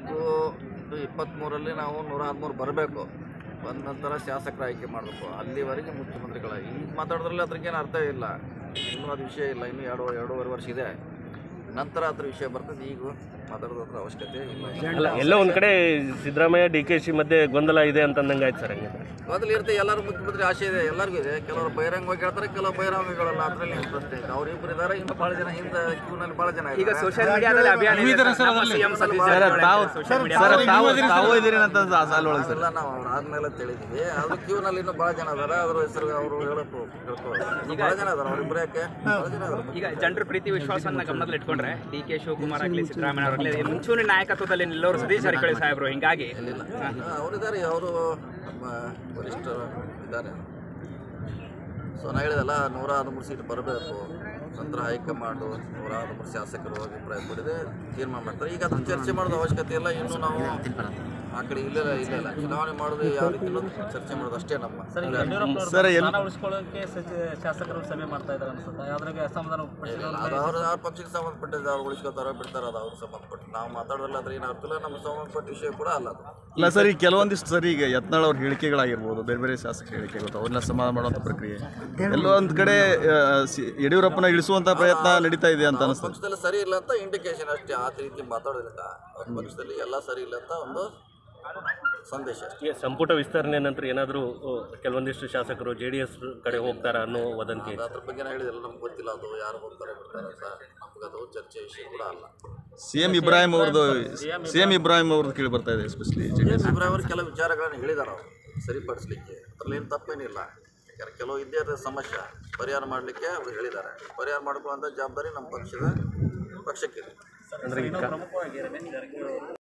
ನಾಲ್ಕು ಇಪ್ಪತ್ತ್ಮೂರಲ್ಲಿ ನಾವು ನೂರ ಹದಿಮೂರು ಬರಬೇಕು ಬಂದ ನಂತರ ಶಾಸಕರ ಆಯ್ಕೆ ಮಾಡಬೇಕು ಅಲ್ಲಿವರೆಗೆ ಮುಖ್ಯಮಂತ್ರಿಗಳ ಈಗ ಮಾತಾಡೋದ್ರಲ್ಲಿ ಅದ್ರಿಗೇನು ಅರ್ಥ ಇಲ್ಲ ಇನ್ನೂ ಅದು ವಿಷಯ ಇಲ್ಲ ಇನ್ನೂ ಎರಡು ಎರಡೂವರೆ ವರ್ಷ ಇದೆ ನಂತರ ಅದ್ರ ವಿಷಯ ಬರ್ತದೆ ಈಗ ಮಾತಾಡೋದ್ರ ಅವಶ್ಯಕತೆ ಇಲ್ಲ ಅಲ್ಲ ಎಲ್ಲ ಒಂದ್ ಕಡೆ ಸಿದ್ದರಾಮಯ್ಯ ಡಿ ಕೆ ಶಿ ಮಧ್ಯೆ ಗೊಂದಲ ಇದೆ ಅಂತ ಅಂದಂಗೆ ಆಯ್ತು ಸರ್ ಹಂಗೆ ಮೊದಲು ಇರುತ್ತೆ ಎಲ್ಲರೂ ಮುಖ್ಯಮಂತ್ರಿ ಆಸೆ ಇದೆ ಎಲ್ಲರಿಗೂ ಇದೆ ಕೆಲವರು ಬಹಿರಂಗವಾಗಿ ಹೇಳ್ತಾರೆ ಕೆಲವು ಬಹಿರಂಗಗಳಲ್ಲ ಅದರಲ್ಲಿ ಏನು ಪ್ರಶ್ನೆ ಇಲ್ಲ ಅವ್ರಿಬ್ರು ಇದ್ದಾರೆ ಇನ್ನು ಭಾಳ ಜನ ಹಿಂದೆ ಕ್ಯೂನಲ್ಲಿ ಭಾಳ ಜನ ಈಗ ಇದ್ದಾರೆ ಸೋಷಿಯಲ್ ಮೀಡಿಯಾದಲ್ಲಿ ಅಭಿಯಾನ ಇದೆ ಸರ್. ನಮ್ಮ CM Satish Jarkiholi social media sir ತಾವು ತಾವು ಇದ್ದೀರಿ ಅಂತ ಸಾಲ್ ಒಳಗೆ ಅದೆಲ್ಲ ನಾವು ಅವ್ರು ಆದ್ಮೇಲೆ ತಿಳಿದ್ವಿ ಅದು ಕ್ಯೂನಲ್ಲಿ ಇನ್ನೂ ಭಾಳ ಜನ ಅದಾರ ಅದ್ರ ಹೆಸರು ಅವರು ಹೇಳಕ್ಕೂ ಈಗ ಭಾಳ ಜನ ಅದಾರ ಅವ್ರಿಬ್ರು ಯಾಕೆ ಭಾಳ ಜನ ಅದಾರ ಈಗ ಜನರ ಪ್ರೀತಿ ವಿಶ್ವಾಸವನ್ನ ಗಮನದಲ್ಲಿ ಇಟ್ಕೊಂಡ್ರೆ ಡಿ ಕೆ ಶಿವಕುಮಾರ್ ಆಗಲಿ ಸಿದ್ದರಾಮಯ್ಯ ಅವರಾಗಲಿ ಮುಂಚೂಣಿ ನಾಯಕತ್ವದಲ್ಲಿ ನಿಲ್ಲೋರು ಸತೀಶ್ ಜಾರಕಿಹೊಳಿ ಸಾಹೇಬರು ಹಿಂಗಾಗಿ ಅವರಿದ್ದಾರೆ ಅವರು ನಮ್ಮ ವರಿಷ್ಠರು ಇದ್ದಾರೆ ಸೊ ನಾ ಹೇಳಿದಲ್ಲ ನೂರ ಹದಿಮೂರು ಸೀಟ್ ಬರಬೇಕು ನಂತರ ಹೈಕಮಾಂಡು ನೂರ ಹದಿಮೂರು ಶಾಸಕರು ಅಭಿಪ್ರಾಯ ಪಡೆದೆ ತೀರ್ಮಾನ ಮಾಡ್ತಾರೆ ಈಗ ಅದನ್ನು ಚರ್ಚೆ ಮಾಡೋದು ಅವಶ್ಯಕತೆ ಇಲ್ಲ ಇನ್ನು ನಾವು ಆ ಕಡೆ ಇಲ್ಲ ಇಲ್ಲ ಇಲ್ಲ ಚುನಾವಣೆ ಮಾಡೋದು ಯಾವ ರೀತಿ ಅನ್ನೋದು ಚರ್ಚೆ ಮಾಡೋದು ಅಷ್ಟೇ ನಮ್ಮ ಸರ್ ಎಲ್ಲಿ ಸ್ಥಾನ ಉಳಿಸ್ಕೊಳ್ಳೋಕೆ ಸಚಿ- ಶಾಸಕರು ಸಭೆ ಮಾಡ್ತಾ ಇದ್ದಾರೆ ಅನ್ಸುತ್ತೆ ಅದ್ರಾಗೆ ಅಸಮಾಧಾನ ಪಡಿಸಿದವ್ರ ಅದು ಅವ್ರ ಅವ್ರ ಪಕ್ಷಕ್ಕೆ ಸಂಬಂಧಪಟ್ಟಿದ್ದು ಅವ್ರು ಉಳಿಸ್ಕೊತಾರೋ ಬಿಡ್ತಾರೋ ಅದು ಅವ್ರಿಗೆ ಸಂಬಂಧಪಟ್ಟು ನಾವು ಮಾತಾಡೋಲ್ಲ ಅದ್ರ ಏನು ಅರ್ಥ ಇಲ್ಲ ನಮ್ಗೆ ಸಂಬಂಧಪಟ್ಟ ವಿಷಯ ಕೂಡ ಅಲ್ಲ ಅದು ಇಲ್ಲ ಸರ್ ಈಗ ಕೆಲವೊಂದಿಷ್ಟು ಸರಿ ಈಗ ಯತ್ನಾಳ್ ಅವ್ರ ಹೇಳಿಕೆಗಳಾಗಿರ್ಬೋದು ಬೇರೆ ಬೇರೆ ಶಾಸಕರ ಹೇಳಿಕೆಗಳು ಅವ್ರನ್ನ ಸಮಾಧಾನ ಮಾಡುವಂಥ ಪ್ರಕ್ರಿಯೆ ಎಲ್ಲೋ ಒಂದು ಕಡೆ ಆ, ಸಿ- ಯಡಿಯೂರಪ್ಪನ ಇಳಿಸುವಂಥ ಪ್ರಯತ್ನ ನಡೀತಾ ಇದೆ ಅಂತ ಅವ್ರ ಅನಿಸ್ತದೆ ಪಕ್ಷದಲ್ಲಿ ಸರಿ ಇಲ್ಲ ಅಂತ ಇಂಡಿಕೇಶನ್ ಅಷ್ಟೇ ಆ ರೀತಿ ಮಾತಾಡೋದ್ರಿಂದ ಅವ್ರ ಪಕ್ಷದಲ್ಲಿ ಎಲ್ಲ ಸರಿ ಇಲ್ಲ ಅಂತ ಒಂದು ಸಂದೇಶ ಅಷ್ಟೇ ಈ ಸಂಪುಟ ವಿಸ್ತರಣೆ ನಂತರ ಏನಾದರೂ ಕೆಲವೊಂದಿಷ್ಟು ಶಾಸಕರು ಜೆ ಡಿ ಎಸ್ ಕಡೆ ಹೋಗ್ತಾರ ಅನ್ನೋ ವದಂತಿ ಅದು ಅದ್ರ ಬಗ್ಗೆ ಹೇಳಿದಿಲ್ಲ ನಮ್ಗೆ ಗೊತ್ತಿಲ್ಲ ಅದು ಯಾರು ಹೋಗ್ತಾರೆ ಬಿಡ್ತಾರೆ ಅಂತ ನಮ್ಗೆ ಅದು ಚರ್ಚೆ ವಿಷಯ ಕೂಡ ಅಲ್ಲ ಸಿ ಎಂ ಇಬ್ರಾಹಿಂ ಅವ್ರದ್ದು ಸಿ ಎಂ ಇಬ್ರಾಹಿಂ ಅವ್ರದ್ದು ಕೇಳಿ ಬರ್ತಾ ಇದೆ ಎಸ್ಪೆಷಲಿ ಇಬ್ರಾಹಿಂ ಅವರು ಕೆಲವು ವಿಚಾರಗಳನ್ನು ಹೇಳಿದಾರೆ ಅವರು ಸರಿಪಡಿಸ್ಲಿಕ್ಕೆ ಅದ್ರಲ್ಲಿ ಏನು ತಪ್ಪೇನಿಲ್ಲ ಯಾಕಂದ್ರೆ ಕೆಲವು ಇದ್ದೇ ಇರೋ ಸಮಸ್ಯೆ ಪರಿಹಾರ ಮಾಡಲಿಕ್ಕೆ ಅವರು ಹೇಳಿದ್ದಾರೆ ಪರಿಹಾರ ಮಾಡ್ಕೊಳ್ಳುವಂಥ ಜವಾಬ್ದಾರಿ ನಮ್ಮ ಪಕ್ಷದ ಪಕ್ಷಕ್ಕಿದೆ ಅಂದ್ರೆ ಈಗ ಪ್ರಮುಖವಾಗಿ ರಮೇಶ್ ಜಾರಕಿಹೊಳಿ ಅವರು